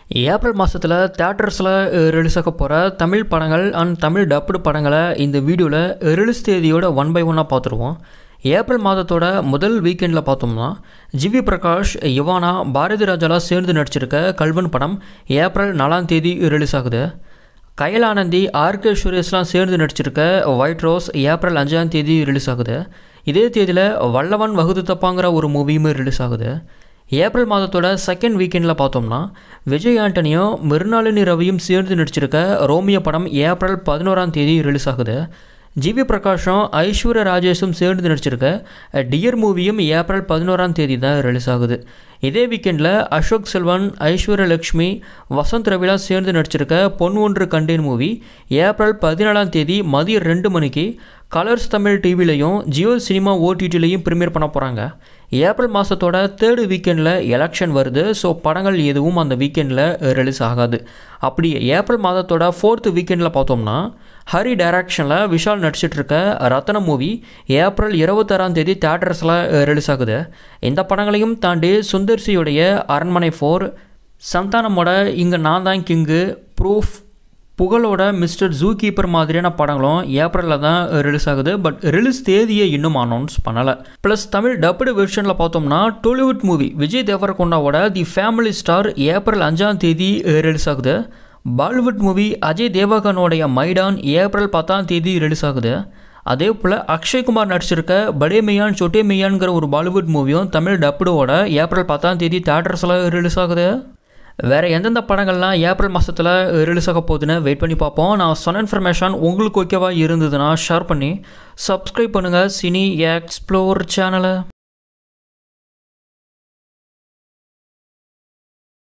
April மாதத்தில் தேட்டர்ஸில் release ஆக போகிற தமிழ் படங்கள் அண்ட் தமிழ் டப்டு படங்களை இந்த வீடியோவில் ரிலீஸ் தேதியோட ஒன் பை ஒன்னாக பார்த்துருவோம் ஏப்ரல் மாதத்தோட முதல் வீக்கெண்டில் பார்த்தோம்னா ஜிவி பிரகாஷ் யுவானா பாரதி ராஜாலாம் சேர்ந்து நடிச்சிருக்க கல்வன் படம் ஏப்ரல் நாலாம் தேதி ரிலீஸ் ஆகுது கயலானந்தி ஆர்கே சுரேஷ்லாம் சேர்ந்து நடிச்சிருக்க ஒயிட் ரோஸ் ஏப்ரல் அஞ்சாம் தேதி ரிலீஸ் ஆகுது இதே தேதியில் வல்லவன் வகுது தப்பாங்கிற ஒரு மூவியுமே ரிலீஸ் ஆகுது ஏப்ரல் மாதத்தோட செகண்ட் வீக்கெண்டில் பார்த்தோம்னா விஜய் ஆண்டனியும் மிருனாளினி ரவியும் சேர்ந்து நடிச்சிருக்க ரோமியோ படம் ஏப்ரல் பதினோராம் தேதி ரிலீஸ் ஆகுது ஜிவி பிரகாஷும் ஐஸ்வர்யா ராஜேஷும் சேர்ந்து நடிச்சிருக்க டியர் மூவியும் ஏப்ரல் பதினோராம் தேதி தான் ரிலீஸ் ஆகுது இதே வீக்கெண்டில் அசோக் செல்வன் ஐஸ்வர்யா லக்ஷ்மி வசந்த் ரவிலாம் சேர்ந்து நடிச்சிருக்க பொன் ஒன்று கண்டேன் மூவி ஏப்ரல் பதினாலாம் தேதி மதியம் ரெண்டு மணிக்கு கலர்ஸ் தமிழ் டிவிலையும் ஜியோ சினிமா ஓடிடிலையும் ப்ரீமியர் பண்ண போகிறாங்க ஏப்ரல் மாதத்தோட தேர்டு வீக்கெண்டில் எலெக்ஷன் வருது ஸோ படங்கள் எதுவும் அந்த வீக்கெண்டில் ரிலீஸ் ஆகாது அப்படி ஏப்ரல் மாதத்தோட ஃபோர்த்து வீக்கெண்டில் பார்த்தோம்னா ஹரி டைரக்ஷனில் விஷால் நடிச்சிட்டு இருக்க ரத்தன மூவி ஏப்ரல் இருபத்தாறாம் தேதி தேட்டர்ஸில் ரிலீஸ் ஆகுது இந்த படங்களையும் தாண்டி சுந்தர்சியுடைய அரண்மனை ஃபோர் சந்தானமோட இங்கே நான் தான் கிங்கு ப்ரூஃப் புகழோட மிஸ்டர் ஜூ கீப்பர் மாதிரியான படங்களும் ஏப்ரலில் தான் ரிலீஸ் ஆகுது பட் ரிலீஸ் தேதியை இன்னும் அனௌன்ஸ் பண்ணலை ப்ளஸ் தமிழ் டப்புடு வெர்ஷனில் பார்த்தோம்னா டோலிவுட் மூவி விஜய் தேவரகொண்டாவோட தி ஃபேமிலி ஸ்டார் ஏப்ரல் அஞ்சாம் தேதி ரிலீஸ் ஆகுது பாலிவுட் மூவி அஜய் தேவகனோடைய மைடான் ஏப்ரல் பத்தாம் தேதி ரிலீஸ் ஆகுது அதே போல் அக்ஷய்குமார் நடிச்சிருக்க படே மெய்யான் சொட்டே மெய்யான்கிற ஒரு பாலிவுட் மூவியும் தமிழ் டப்புடோட ஏப்ரல் பத்தாம் தேதி தேட்டர்ஸில் ரிலீஸ் ஆகுது வேறு எந்தெந்த படங்கள்லாம் ஏப்ரல் மாதத்தில் ரிலீஸ் ஆக போகுதுன்னு வெயிட் பண்ணி பார்ப்போம் நான் சொன்ன இன்ஃபர்மேஷன் உங்களுக்கு ஓகேவா இருந்ததுன்னா ஷேர் பண்ணி சப்ஸ்கிரைப் பண்ணுங்கள் சினி எக்ஸ்ப்ளோர் சேனலை